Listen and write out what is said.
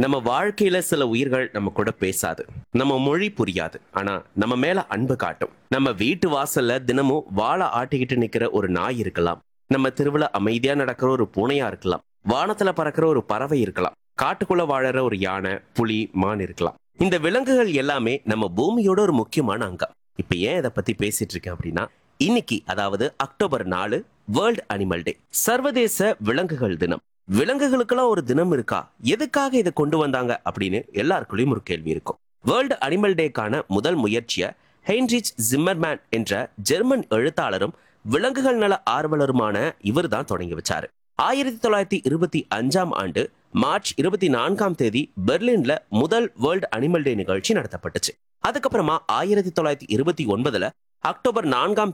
நம்ம வாழ்க்கையில சில உயிர்கள் நம்ம கூட பேசாது நம்ம மொழி புரியாது ஆனா நம்ம மேல அன்பு காட்டும் நம்ம வீட்டு வாசல்ல தினமும் வாழை ஆட்டிக்கிட்டு நிக்கிற ஒரு நாய் இருக்கலாம் நம்ம தெருவுல அமைதியா நடக்கிற ஒரு பூனையா இருக்கலாம் வானத்துல பறக்கிற ஒரு பறவை இருக்கலாம் காட்டுக்குள்ள வாழற ஒரு யானை புலி மான் இருக்கலாம் இந்த விலங்குகள் எல்லாமே நம்ம பூமியோட ஒரு முக்கியமான அங்கம் இப்ப ஏன் இதை பத்தி பேசிட்டு இருக்கேன் அப்படின்னா இன்னைக்கு அதாவது அக்டோபர் நாலு வேர்ல்ட் அனிமல் டே சர்வதேச விலங்குகள் தினம் விலங்குகளுக்கெல்லாம் ஒரு தினம் இருக்கா எதுக்காக இதை கொண்டு வந்தாங்க அப்படின்னு எல்லாருக்குள்ளயும் ஒரு கேள்வி இருக்கும் வேர்ல்டு அனிமல் டேக்கான முதல் முயற்சியை ஹென்ரிச் ஜிம்மர்மேன் என்ற ஜெர்மன் எழுத்தாளரும் விலங்குகள் நல ஆர்வலருமான இவர் தான் தொடங்கி வச்சாரு ஆயிரத்தி தொள்ளாயிரத்தி இருபத்தி அஞ்சாம் ஆண்டு மார்ச் இருபத்தி நான்காம் தேதி பெர்லின்ல முதல் வேர்ல்டு அனிமல் டே நிகழ்ச்சி நடத்தப்பட்டுச்சு அதுக்கப்புறமா ஆயிரத்தி தொள்ளாயிரத்தி இருபத்தி ஒன்பதுல அக்டோபர் நான்காம்